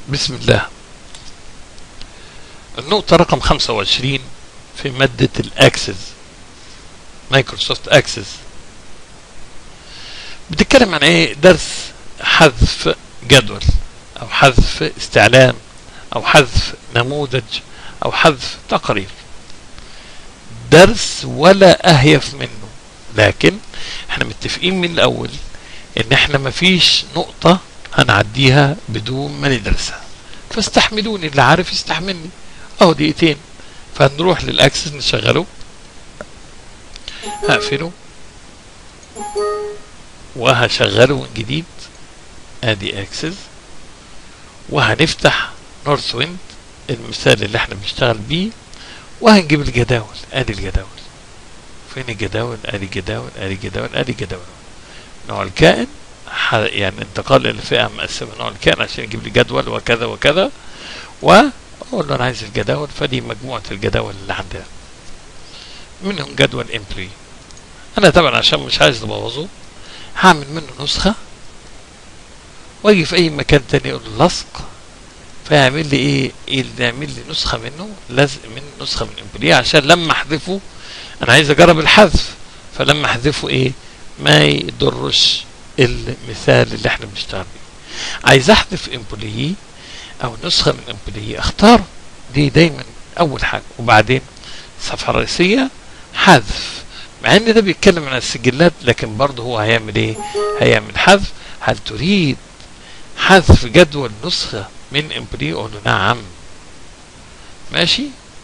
بسم الله النقطة رقم 25 في مادة الأكسس مايكروسوفت أكسس بتتكلم عن ايه درس حذف جدول او حذف استعلام او حذف نموذج او حذف تقرير درس ولا اهيف منه لكن احنا متفقين من الاول ان احنا مفيش نقطة هنعديها بدون ما ندرسها فاستحملوني اللي عارف يستحملني اهو دقيقتين فهنروح للاكسس نشغله هقفله وهشغله من جديد ادي اكسس وهنفتح نورث ويند المثال اللي احنا بنشتغل بيه وهنجيب الجداول ادي الجداول فين الجداول ادي الجداول ادي الجداول ادي الجداول نوع الكائن ح- يعني انتقال الى فئه مقسمه نوع الكائن عشان يجيب لي جدول وكذا وكذا واقول له انا عايز الجداول فدي مجموعه الجداول اللي عندنا منهم جدول امبلوي انا طبعا عشان مش عايز ابوظه هعمل منه نسخه واجي في اي مكان تاني اقول له لصق فيعمل لي ايه إيه اللي يعمل لي نسخه منه لازق من نسخه من امبلي عشان لما احذفه انا عايز اجرب الحذف فلما احذفه ايه ما يضرش المثال اللي احنا بنشتغل بيه عايز احذف امبلي او نسخه من امبلي اختار دي دايما اول حاجه وبعدين الصفحه الرئيسيه حذف مع ان ده بيتكلم عن السجلات لكن برضه هو هيعمل ايه هيعمل حذف هل تريد حذف جدول نسخة من امبري اقول له نعم ماشي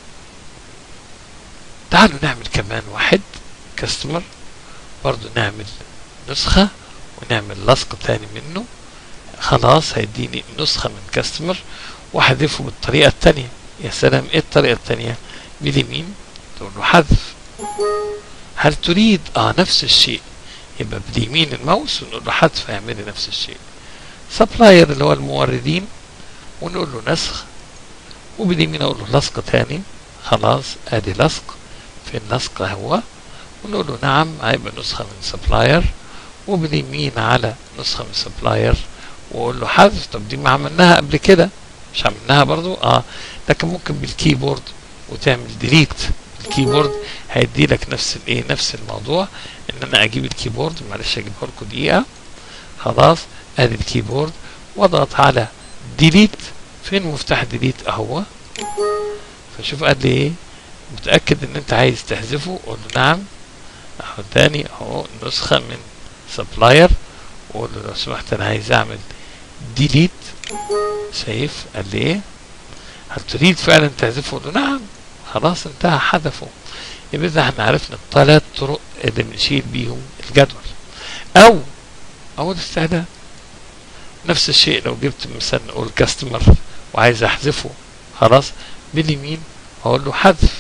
تعالوا نعمل كمان واحد كاستمر برضو نعمل نسخة ونعمل لصق تاني منه خلاص هيديني نسخة من كاستمر واحذفه بالطريقة التانية يا سلام ايه الطريقة التانية باليمين تقول له حذف هل تريد اه نفس الشيء يبقى باليمين الماوس ونقول له حذف هيعمل لي نفس الشيء سبلاير اللي هو الموردين ونقول له نسخ وباليمين اقول له لصق تاني خلاص ادي لصق في اللصق هو ونقول له نعم هيبقى نسخة من سبلاير وباليمين على نسخة من سبلاير واقول له حذف طب دي ما عملناها قبل كده مش عملناها برضو اه لكن ممكن بالكيبورد وتعمل ديليت الكيبورد هيدي لك نفس الايه نفس الموضوع ان انا اجيب الكيبورد معلش اجيبها لكم دقيقه خلاص ادي الكيبورد واضغط على ديليت فين مفتاح ديليت اهو فشوف قال لي ايه متاكد ان انت عايز تحذفه قول له نعم اهو تاني اهو نسخه من سبلاير وقول له لو سمحت انا عايز اعمل ديليت شايف قال لي ايه هل تريد فعلا تحذفه قول له نعم خلاص انتهى حذفه يبقى اذا احنا عرفنا الثلاث طرق اللي بنشيل بيهم الجدول او او الاستعداد نفس الشيء لو جبت مثلا نقول كاستمر وعايز احذفه خلاص باليمين هقول له حذف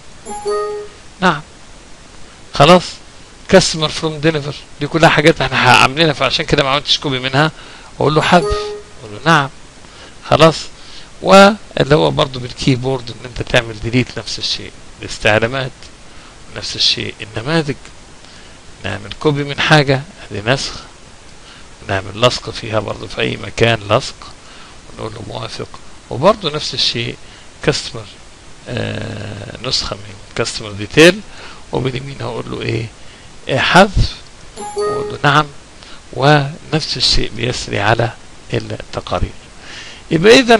نعم خلاص كاستمر فروم ديليفر دي كلها حاجات احنا عاملينها فعشان كده ما عملتش كوبي منها اقول له حذف اقول له نعم خلاص واللي هو برضه بالكيبورد ان انت تعمل ديليت نفس الشيء الاستعلامات نفس الشيء النماذج نعمل كوبي من حاجة ادي نسخ نعمل لصق فيها برضه في اي مكان لصق ونقول له موافق وبرضه نفس الشيء كاستمر آه نسخة من كاستمر ديتيل وباليمين هقول له ايه, إيه حذف واقول له نعم ونفس الشيء بيسري على التقارير يبقى اذا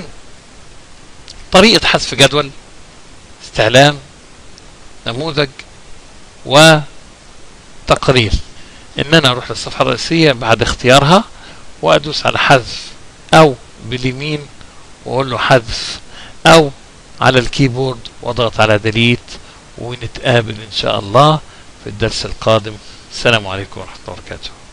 طريقة حذف جدول استعلام نموذج وتقرير ان انا اروح للصفحة الرئيسية بعد اختيارها وادوس على حذف او باليمين واقول له حذف او على الكيبورد واضغط على ديليت ونتقابل ان شاء الله في الدرس القادم السلام عليكم ورحمة الله وبركاته